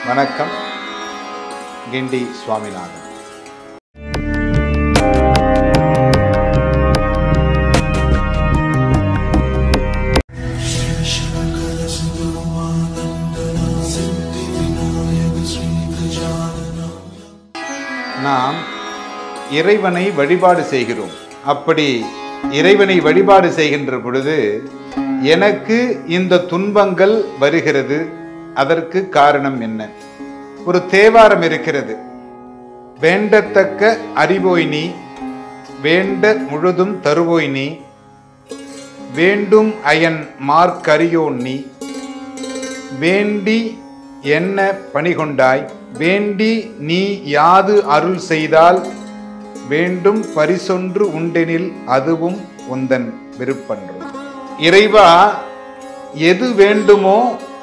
வணக்கம் கிண்டி சுவாமிநாதன் நாம் இறைவனை வழிபாடு செய்கிறோம் அப்படி இறைவனை வழிபாடு செய்கின்ற பொழுது எனக்கு இந்த துன்பங்கள் வருகிறது அதற்கு காரணம் என்ன ஒரு தேவாரம் இருக்கிறது வேண்டத்தக்க அறிவோய் நீ வேண்ட முழுதும் தருவோய் நீ வேண்டும் அயன் மார்க்கரியோன் நீ வேண்டி என்ன பணிகொண்டாய் வேண்டி நீ யாது அருள் செய்தால் வேண்டும் பரிசொன்று உண்டெனில் அதுவும் உந்தன் விருப்பன்றும் இறைவா எது வேண்டுமோ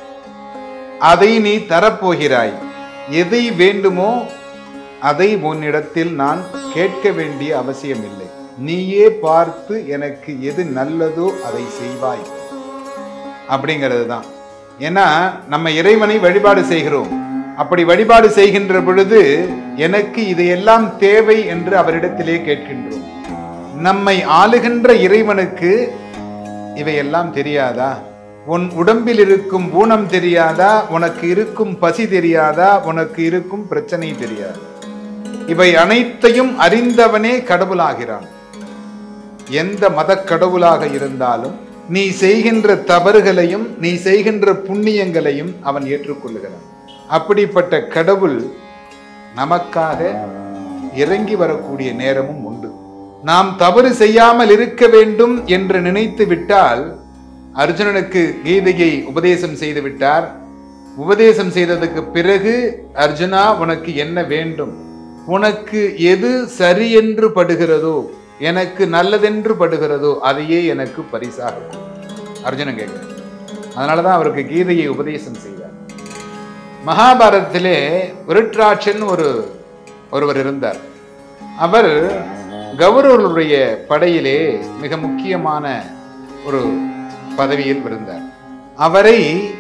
அதை நீ தரப்போகிறாய் எதை வேண்டுமோ அதை உன்னிடத்தில் நான் கேட்க வேண்டிய அவசியமில்லை நீயே பார்த்து எனக்கு எது நல்லதோ அதை செய்வாய் அப்படிங்கிறது தான் ஏன்னா நம்ம இறைவனை வழிபாடு செய்கிறோம் அப்படி வழிபாடு செய்கின்ற பொழுது எனக்கு இதையெல்லாம் தேவை என்று அவரிடத்திலே கேட்கின்றோம் நம்மை ஆளுகின்ற இறைவனுக்கு இவையெல்லாம் தெரியாதா உன் உடம்பில் இருக்கும் ஊனம் தெரியாதா உனக்கு இருக்கும் பசி தெரியாதா உனக்கு இருக்கும் பிரச்சனை தெரியாதா இவை அனைத்தையும் அறிந்தவனே கடவுளாகிறான் எந்த மத கடவுளாக இருந்தாலும் நீ செய்கின்ற தவறுகளையும் நீ செய்கின்ற புண்ணியங்களையும் அவன் ஏற்றுக்கொள்ளுகிறான் அப்படிப்பட்ட கடவுள் நமக்காக இறங்கி வரக்கூடிய நேரமும் உண்டு நாம் தவறு செய்யாமல் இருக்க வேண்டும் என்று நினைத்து விட்டால் அர்ஜுனனுக்கு கீதையை உபதேசம் செய்து விட்டார் உபதேசம் செய்ததுக்கு பிறகு அர்ஜுனா உனக்கு என்ன வேண்டும் உனக்கு எது சரி என்று படுகிறதோ எனக்கு நல்லதென்று படுகிறதோ அதையே எனக்கு பரிசாக கொடு. அர்ஜுனன் கேட்கிறார் அதனாலதான் அவருக்கு கீதையை உபதேசம் செய்தார் மகாபாரதத்திலே விருட்ராட்சன் ஒரு ஒருவர் இருந்தார் அவர் கௌரவருடைய படையிலே மிக முக்கியமான ஒரு பதவியில் இருந்தார் அவரை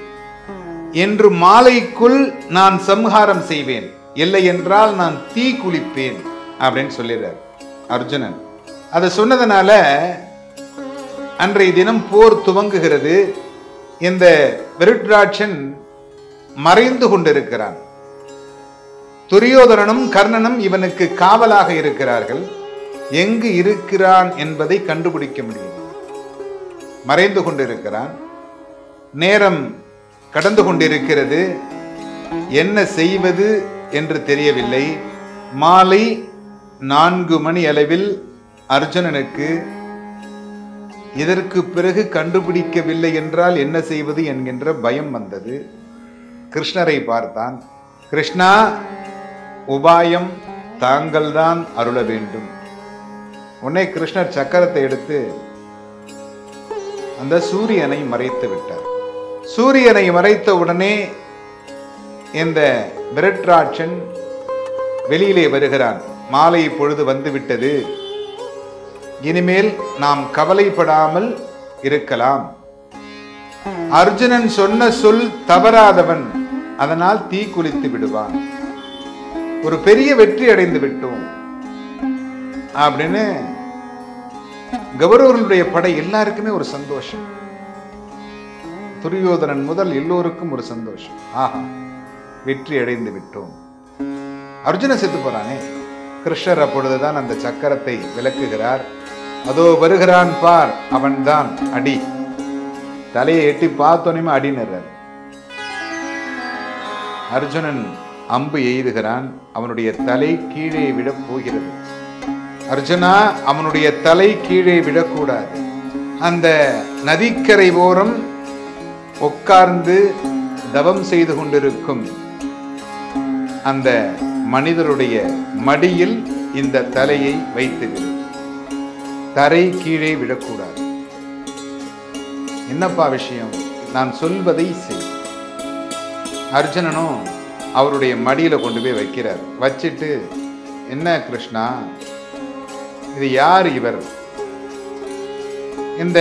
என்று மாலைக்குள் நான் சம்ஹாரம் செய்வேன் இல்லை என்றால் நான் தீ குளிப்பேன் அப்படின்னு சொல்லிடுறார் அர்ஜுனன் அதை சொன்னதுனால அன்றைய தினம் போர் துவங்குகிறது இந்த விருட்ராட்சன் மறைந்து கொண்டிருக்கிறான் துரியோதனனும் கர்ணனும் இவனுக்கு காவலாக இருக்கிறார்கள் எங்கு இருக்கிறான் என்பதை கண்டுபிடிக்க முடியும் மறைந்து கொண்டிருக்கிறான் நேரம் கடந்து கொண்டிருக்கிறது என்ன செய்வது என்று தெரியவில்லை மாலை நான்கு மணி அளவில் அர்ஜுனனுக்கு இதற்கு பிறகு கண்டுபிடிக்கவில்லை என்றால் என்ன செய்வது என்கின்ற பயம் வந்தது கிருஷ்ணரை பார்த்தான் கிருஷ்ணா உபாயம் தாங்கள்தான் அருள வேண்டும் உடனே கிருஷ்ணர் சக்கரத்தை எடுத்து அந்த சூரியனை மறைத்து விட்டார் சூரியனை மறைத்த உடனே இந்த விரட்ராட்சன் வெளியிலே வருகிறான் மாலை பொழுது வந்துவிட்டது இனிமேல் நாம் கவலைப்படாமல் இருக்கலாம் அர்ஜுனன் சொன்ன சொல் தவறாதவன் அதனால் தீ குளித்து விடுவான் ஒரு பெரிய வெற்றி அடைந்து விட்டோம் அப்படின்னு கௌரவர்களுடைய படை எல்லாருக்குமே ஒரு சந்தோஷம் துரியோதனன் முதல் எல்லோருக்கும் ஒரு சந்தோஷம் ஆஹா வெற்றி அடைந்து விட்டோம் அர்ஜுன செத்து போறானே கிருஷ்ணர் அப்பொழுதுதான் அந்த சக்கரத்தை விளக்குகிறார் அதோ வருகிறான் பார் அவன்தான் அடி தலையை எட்டி பார்த்தோனையுமே அடின்னுறார் அர்ஜுனன் அம்பு எய்துகிறான் அவனுடைய தலை கீழே விழப் போகிறது அர்ஜுனா அவனுடைய தலை கீழே விழக்கூடாது அந்த நதிக்கரை ஓரம் உட்கார்ந்து தவம் செய்து கொண்டிருக்கும் அந்த மனிதருடைய மடியில் இந்த தலையை வைத்துவிடு தரை கீழே விழக்கூடாது என்னப்பா விஷயம் நான் சொல்வதை செய் அர்ஜுனனும் அவருடைய மடியில கொண்டு போய் வைக்கிறார் வச்சிட்டு என்ன கிருஷ்ணா இது யார் இவர் இந்த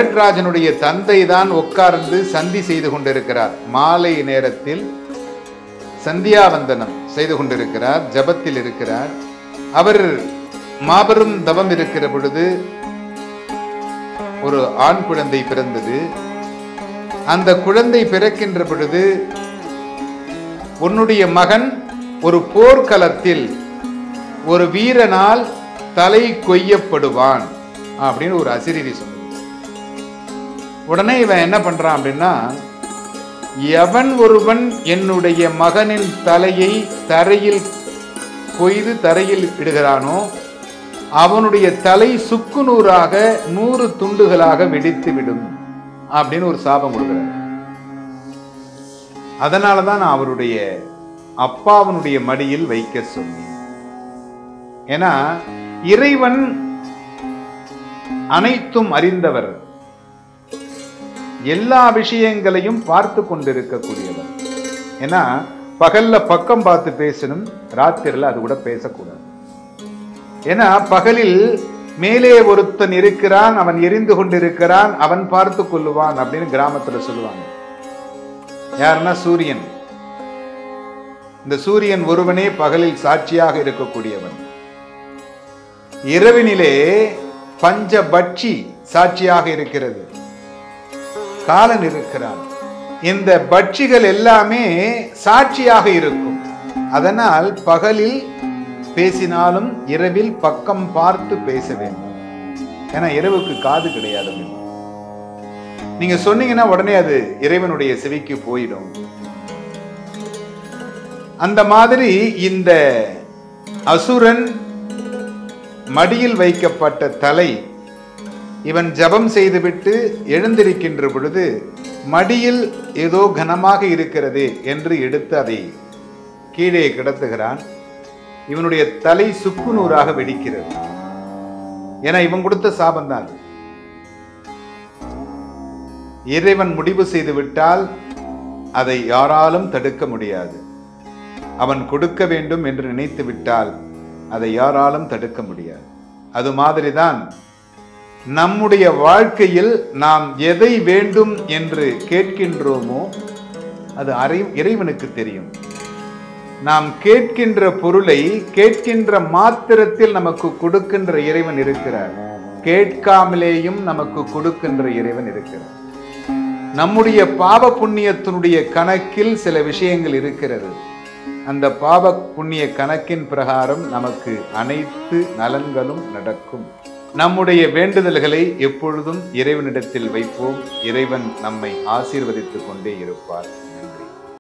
விழட்ராஜனுடைய தந்தை தான் உட்கார்ந்து சந்தி செய்து கொண்டிருக்கிறார் மாலை நேரத்தில் சந்தியாவந்தனம் செய்து கொண்டிருக்கிறார் ஜபத்தில் இருக்கிறார் அவர் மாபெரும் தவம் இருக்கிற பொழுது ஒரு ஆண் குழந்தை பிறந்தது அந்த குழந்தை பிறக்கின்ற பொழுது உன்னுடைய மகன் ஒரு போர்க்களத்தில் ஒரு வீரனால் தலை கொய்யப்படுவான் அப்படின்னு ஒரு அசிரிதி சொன்னது உடனே இவன் என்ன பண்றான் அப்படின்னா எவன் ஒருவன் என்னுடைய மகனின் தலையை தரையில் கொய்து தரையில் இடுகிறானோ அவனுடைய தலை சுக்கு நூறாக நூறு துண்டுகளாக வெடித்து விடும் அப்படின்னு ஒரு சாபம் கொடுக்கிறார் அதனால தான் நான் அவருடைய அப்பாவனுடைய மடியில் வைக்க சொன்னேன் ஏன்னா இறைவன் அனைத்தும் அறிந்தவர் எல்லா விஷயங்களையும் பார்த்து கொண்டிருக்கக்கூடியவர் ஏன்னா பகல்ல பக்கம் பார்த்து பேசணும் ராத்திரில அது கூட பேசக்கூடாது ஏன்னா பகலில் மேலே ஒருத்தன் இருக்கிறான் அவன் எரிந்து கொண்டிருக்கிறான் அவன் பார்த்து கொள்ளுவான் அப்படின்னு கிராமத்துல சொல்லுவாங்க யாருன்னா சூரியன் இந்த சூரியன் ஒருவனே பகலில் சாட்சியாக இருக்கக்கூடியவன் இரவினிலே பஞ்சபட்சி சாட்சியாக இருக்கிறது காலன் இருக்கிறான் இந்த பட்சிகள் எல்லாமே சாட்சியாக இருக்கும் அதனால் பகலில் பேசினாலும் இரவில் பக்கம் பார்த்து பேச வேண்டும் ஏன்னா இரவுக்கு காது கிடையாது நீங்க சொன்னீங்கன்னா உடனே அது இறைவனுடைய செவிக்கு போயிடும் அந்த மாதிரி இந்த அசுரன் மடியில் வைக்கப்பட்ட தலை இவன் ஜபம் செய்துவிட்டு எழுந்திருக்கின்ற பொழுது மடியில் ஏதோ கனமாக இருக்கிறது என்று எடுத்து அதை கீழே கிடத்துகிறான் இவனுடைய தலை சுக்கு நூறாக வெடிக்கிறது ஏன்னா இவன் கொடுத்த சாபம் தான் அது. இறைவன் முடிவு செய்து விட்டால் அதை யாராலும் தடுக்க முடியாது அவன் கொடுக்க வேண்டும் என்று நினைத்து விட்டால் அதை யாராலும் தடுக்க முடியாது அது மாதிரிதான் நம்முடைய வாழ்க்கையில் நாம் எதை வேண்டும் என்று கேட்கின்றோமோ அது அறை இறைவனுக்கு தெரியும் நாம் கேட்கின்ற பொருளை கேட்கின்ற மாத்திரத்தில் நமக்கு கொடுக்கின்ற இறைவன் இருக்கிறார் கேட்காமலேயும் நமக்கு கொடுக்கின்ற இறைவன் இருக்கிறார் நம்முடைய பாவ புண்ணியத்தினுடைய கணக்கில் சில விஷயங்கள் இருக்கிறது அந்த பாவ புண்ணிய கணக்கின் பிரகாரம் நமக்கு அனைத்து நலன்களும் நடக்கும் நம்முடைய வேண்டுதல்களை எப்பொழுதும் இறைவனிடத்தில் வைப்போம் இறைவன் நம்மை ஆசீர்வதித்துக் கொண்டே இருப்பார்